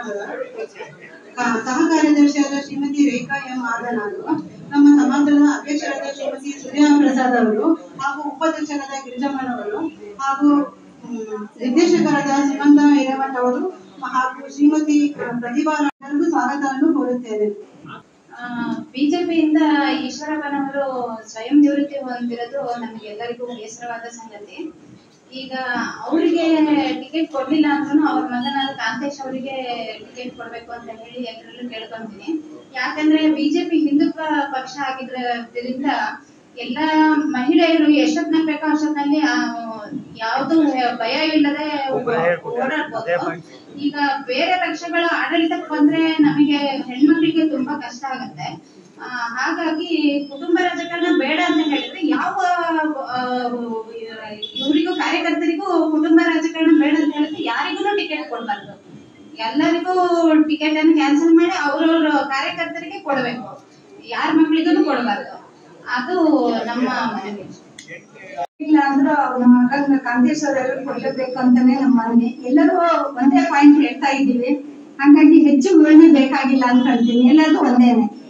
ಸಮಾಜದ ಆ, ಸಹ ಕಾರ್ಯದರ್ಶಿಯಾದ ಶ್ರೀಮತಿ ರೇಖಾ ಎಂ ಆದನಾಡು ನಮ್ಮ ಸಮಾಜದ ಅಧ್ಯಕ್ಷರಾದ ಶ್ರೀಮತಿ ಸೂರ್ಯ ಪ್ರಸಾದ್ ಅವರು ಹಾಗೂ ಉಪಾಧ್ಯಕ್ಷರಾದ ಗಿರಿಜಮ್ಮನವರು ಹಾಗೂ ಮ್, ನಿರ್ದೇಶಕರಾದ ಸಿಮಂತ ಹಿರೇಮಠ ಅವರು ಹಾಗೂ ಶ್ರೀಮತಿ ಪ್ರತಿಭಾ ಎಲ್ಲರಿಗೂ ಸ್ವಾಗತವನ್ನು ಕೋರುತ್ತೇನೆ ಬಿಜೆಪಿಯಿಂದ ಈಶ್ವರಪ್ಪನವರು ಸ್ವಯಂ ನಿವೃತ್ತಿ ಹೊಂದಿರೋದು ನಮಗೆಲ್ಲರಿಗೂ ಬೇಸರವಾದ ಸಂಗತಿ ಈಗ ಅವರಿಗೆ ಟಿಕೆಟ್ ಕೊಡ್ಲಿಲ್ಲ ಅಂದ್ರೂ ಅವ್ರ ಮಗನಾದ ಕಾಂತೇಶ್ ಅವರಿಗೆ ಟಿಕೆಟ್ ಕೊಡ್ಬೇಕು ಅಂತ ಹೇಳಿ ಎಲ್ಲರಲ್ಲೂ ಕೇಳ್ಕೊಂತೀನಿ ಯಾಕಂದ್ರೆ ಬಿಜೆಪಿ ಹಿಂದುತ್ವ ಪಕ್ಷ ಆಗಿದ್ರಿಂದ ಎಲ್ಲ ಮಹಿಳೆಯರು ಎಷ್ಟೊತ್ನಲ್ಲಿ ಬೇಕೋ ಅಷ್ಟೊತ್ನಲ್ಲಿ ಆ, ಯಾವ್ದು ಭಯ ಇಲ್ಲದೆ ಓಡಾಡ್ಬೋದು ಈಗ ಬೇರೆ ಪಕ್ಷಗಳ ಆಡಳಿತಕ್ಕೆ ಬಂದ್ರೆ ನಮಗೆ ಹೆಣ್ಮಕ್ಳಿಗೆ ತುಂಬಾ ಕಷ್ಟ ಆಗತ್ತೆ ಆ, ಹಾಗಾಗಿ ಕುಟುಂಬ ರಾಜಕಾರಣ ಬೇಡ ಅಂತ ಹೇಳಿದ್ರೆ ಯಾವ ಆ, ಇವರಿಗೂ ಕಾರ್ಯಕರ್ತರಿಗೂ ಕುಟುಂಬ ರಾಜಕಾರಣ ಬೇಡ ಅಂತ ಹೇಳಿದ್ರೆ ಯಾರಿಗೂ ಟಿಕೆಟ್ ಕೊಡ್ಬಾರ್ದು ಎಲ್ಲರಿಗೂ ಟಿಕೆಟ್ ಅನ್ನು ಕ್ಯಾನ್ಸಲ್ ಮಾಡಿ ಅವ್ರವ್ರ ಕಾರ್ಯಕರ್ತರಿಗೆ ಕೊಡಬೇಕು ಯಾರ ಮಕ್ಳಿಗೂ ಕೊಡಬಾರ್ದು ಅದು ನಮ್ಮ ಮನವಿ ಇಲ್ಲ ಅಂದ್ರೂ ನಮ್ಮ ಮಗನ ಕಾಂತೇಶ್ ಅವರೆಲ್ಲರೂ ಕೊಡ್ಲೇಬೇಕು ಅಂತಾನೆ ನಮ್ಮ ಮನೆ ಎಲ್ಲರೂ ಒಂದೇ ಪಾಯಿಂಟ್ ಹೇಳ್ತಾ ಇದ್ದೀವಿ ಹಾಗಾಗಿ ಹೆಚ್ಚು ವಿವರಣೆ ಬೇಕಾಗಿಲ್ಲ ಅಂತ ಹೇಳ್ತೀನಿ ಎಲ್ಲರಿಗೂ ಒಂದೇನೆ